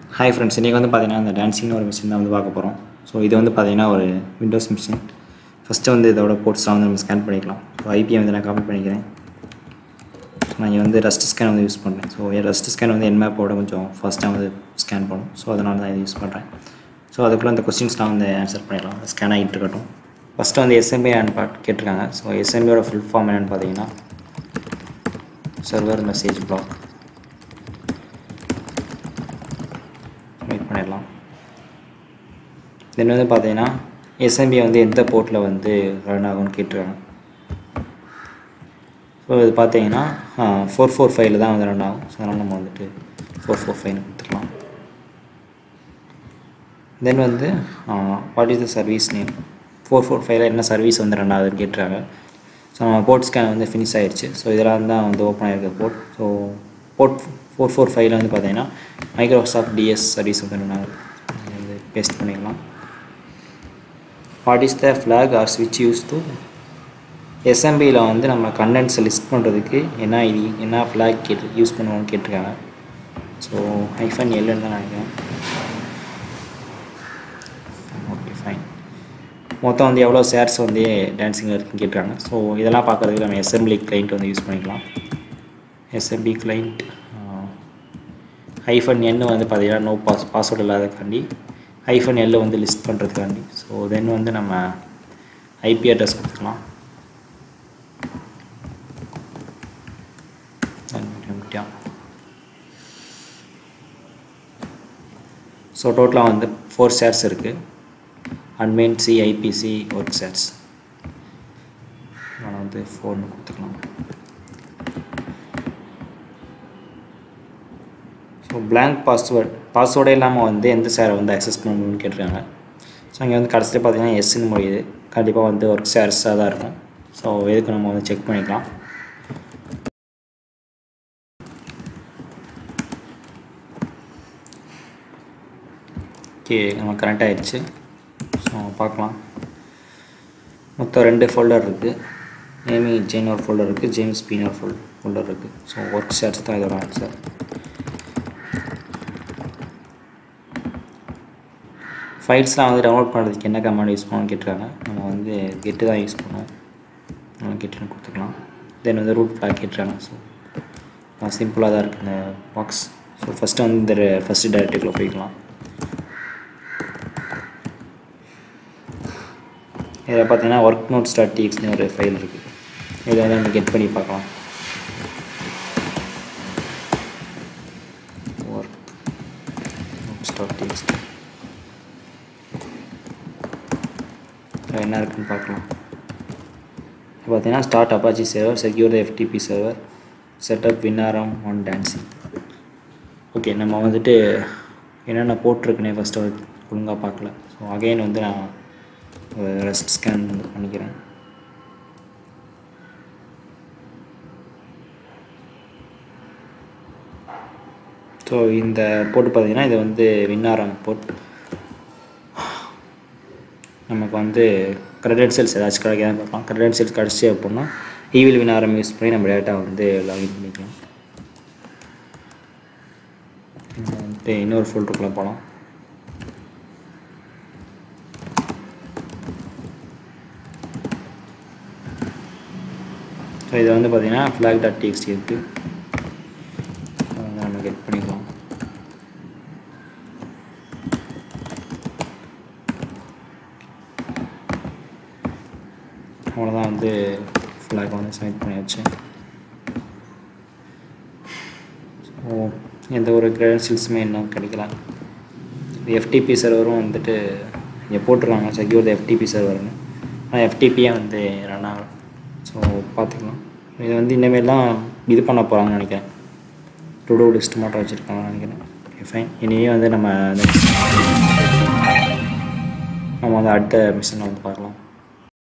hi friends இன்றைக்கி வந்து பார்த்தீங்கன்னா இந்த டான்ஸிங்னு ஒரு மிஷின் தான் வந்து பார்க்க போகிறோம் ஸோ இது வந்து பார்த்தீங்கன்னா ஒரு விண்டோஸ் மிஷின் ஃபஸ்ட்டு வந்து இதோட போர்ட்ஸ்லாம் வந்து நம்ம ஸ்கேன் பண்ணிக்கலாம் ஸோ ஐபியை வந்து நான் காப்பி பண்ணிக்கிறேன் நான் இங்கே வந்து ரஸ்ட் ஸ்கேன் வந்து யூஸ் பண்ணுறேன் ஸோ என் ரஸ்ட் ஸ்கேன் வந்து என் மேப்போட கொஞ்சம் ஃபாஸ்ட்டாக வந்து ஸ்கேன் பண்ணும் ஸோ அதனால தான் இது யூஸ் பண்ணுறேன் ஸோ அதுக்குள்ளே அந்த கொஸ்டின்ஸ்லாம் வந்து ஆன்சர் பண்ணிடலாம் ஸ்கேன் ஆகிட்டு இருக்கட்டும் ஃபஸ்ட்டு வந்து எஸ்எம்பி அண்ட் பார்ட் கேட்டிருக்காங்க ஸோ எஸ்எம்பியோட ஃபுல் ஃபார்ம் என்னென்னு பார்த்தீங்கன்னா சர்வர் மெசேஜ் பிளாக் வெயிட் பண்ணிடலாம் தென் வந்து பார்த்தீங்கன்னா எஸ்எம்பி வந்து எந்த போர்ட்டில் வந்து ரன் ஆகும்னு கேட்டிருக்காங்க ஸோ இது பார்த்தீங்கன்னா ஃபோர் ஃபோர் ஃபைவ்ல தான் வந்து ரன் ஆகும் ஸோ அதனால் நம்ம வந்துட்டு ஃபோர் ஃபோர் ஃபைவ்னு கொடுத்துக்கலாம் தென் வந்து what is the service name four four ஃபைவ்ல என்ன சர்வீஸ் வந்து ரன் ஆகுதுன்னு கேட்டுறாங்க ஸோ நம்ம போர்ட் ஸ்கேன் வந்து ஃபினிஷ் ஆயிடுச்சு ஸோ இதெல்லாம் தான் வந்து ஓப்பன் ஆகிருக்க port so port four four ஃபைவ்ல வந்து பார்த்தீங்கன்னா மைக்ரோசாஃப்ட் டிஎஸ் சர்வீஸ் வந்து ரன் ஆகுது வந்து பேஸ்ட் பண்ணிக்கலாம் what is the flag or ஸ்விட்ச் யூஸ் டு எஸ்எம்பியில் வந்து நம்ம கண்டென்ட்ஸை லிஸ்ட் பண்ணுறதுக்கு என்ன ஐடி என்ன ஃப்ளாக் கேட்டு யூஸ் பண்ணுவோம்னு கேட்டிருக்காங்க ஸோ ஐஃபன் எல்லுன்னு தான் நினைக்கிறேன் ஓகே ஃபைன் மொத்தம் வந்து எவ்வளோ ஷேர்ஸ் வந்து டான்ஸிங்கில் இருக்குன்னு கேட்டிருக்காங்க ஸோ இதெல்லாம் பார்க்குறதுக்கு நம்ம எஸ்எம்பி கிளைண்ட் வந்து யூஸ் பண்ணிக்கலாம் எஸ்எம்பி கிளைண்ட் ஹைஃபன் என் வந்து பார்த்தீங்கன்னா நோ பாஸ் பாஸ்வேர்டு இல்லாதக்காண்டி ஹைஃபன் எல்லை வந்து லிஸ்ட் பண்ணுறதுக்காண்டி ஸோ தென் வந்து நம்ம ஐபி அட்ரஸ் கொடுத்துக்கலாம் ஸோ டோட்டலாக வந்து ஃபோர் ஷேர்ஸ் இருக்குது admin C IPC work shares நான் வந்து ஃபோர்னு கொடுத்துக்கலாம் ஸோ பிளாங்க் பாஸ்வேர்ட் பாஸ்வேர்டே இல்லாமல் வந்து எந்த ஷேரை வந்து அக்சஸ் பண்ணணும்னு கேட்டிருக்காங்க ஸோ இங்கே வந்து கடைசியில் பார்த்தீங்கன்னா எஸ்ன்னு முடியுது கண்டிப்பாக வந்து ஒர்க் ஷேர்ஸாக தான் இருக்கும் ஸோ எதுக்கு நம்ம வந்து செக் பண்ணிக்கலாம் ஓகே நம்ம கரெக்ட் ஆகிடுச்சு ஸோ பார்க்கலாம் மொத்தம் ரெண்டு ஃபோல்டர் இருக்குது நேமி ஜெயின் ஒரு ஃபோல்டர் இருக்குது ஜேம்ஸ் பீன் ஒரு ஃபோல் ஃபோல்டர் இருக்குது ஸோ ஒர்க் ஷேர்ஸ் தான் இதோட ஆன்சர் ஃபைல்ஸ்லாம் வந்து டவுன்லோட் பண்ணுறதுக்கு என்ன கமாண்ட் யூஸ் பண்ணணும்னு கேட்டிருக்காங்க நம்ம வந்து கெட்டு தான் யூஸ் பண்ணுவோம் நம்ம கெட்டுன்னு கொடுத்துக்கலாம் தென் வந்து ரூட் ஃப்ளாக் கேட்டுறாங்க ஸோ சிம்பிளாக தான் இருக்குது இந்த பாக்ஸ் ஸோ ஃபஸ்ட்டு வந்து இந்த ஃபஸ்ட்டு டேரக்டிவ்ல போய்க்கலாம் இதில் பார்த்தீங்கன்னா ஒர்க் நோட்ஸ் டாட் டிஎக்ஸ்னு ஒரு ஃபைல் இருக்குது இதை வந்து நம்ம கெட் பண்ணி பார்க்கலாம் ஒர்க் நோட்ஸ் டாட் டிஎக்ஸ் என்ன இருக்குன்னு பார்க்கலாம் இப்போ பார்த்தீங்கன்னா start Apache server secure the FTP server setup வின்னாரம் ஒன் டான்ஸிங் ஓகே நம்ம வந்துட்டு என்னென்ன போட்டிருக்குனே ஃபஸ்ட்டு ஒழுங்காக பார்க்கல ஸோ அகைன் வந்து நான் ரெஸ்ட் ஸ்கேன் பண்ணிக்கிறேன் ஸோ இந்த போட்டு பார்த்தீங்கன்னா இது வந்து வின்னாரம் போட் நமக்கு வந்து க்ரெடென்ஷியல்ஸ் ஏதாச்சும் கிடைக்காது பார்க்கலாம் க்ரெடென்ஷியல்ஸ் கிடச்சி அப்படின்னா ஈவில் வினாரம் யூஸ் பண்ணி நம்ம டேட்டா வந்து லாகின் பண்ணிக்கலாம் வந்துட்டு இன்னொரு ஃபோல்டருக்குள்ளே போகலாம் ஸோ இதை வந்து பார்த்திங்கன்னா ஃப்ளாக் டாட் டிஎக்ஸ்டி இருக்குது நம்ம கெட் பண்ணிக்கலாம் அவ்வளோதான் வந்து ஃப்ளாக் வந்து செலக்ட் பண்ணியாச்சு ஸோ எந்த ஒரு க்ரெடென்ஷியல்ஸுமே இன்னும் கிடைக்கல எஃப்டிபி சர்வரும் வந்துட்டு இங்கே போட்டுருவாங்க செக்யூர் த எஃப்டிபி சர்வர்னு ஆனால் எஃப்டிபியே வந்து ரன் ஆகும் ஸோ பார்த்துக்கலாம் இதை வந்து இனிமேல் தான் இது பண்ண போகிறாங்கன்னு நினைக்கிறேன் டுடோ லிஸ்ட் மட்டும் வச்சுருக்காங்கன்னு நினைக்கிறேன் ஓகே ஃபைன் இனிமே வந்து நம்ம நம்ம வந்து அடுத்த மிஷினை வந்து பார்க்கலாம்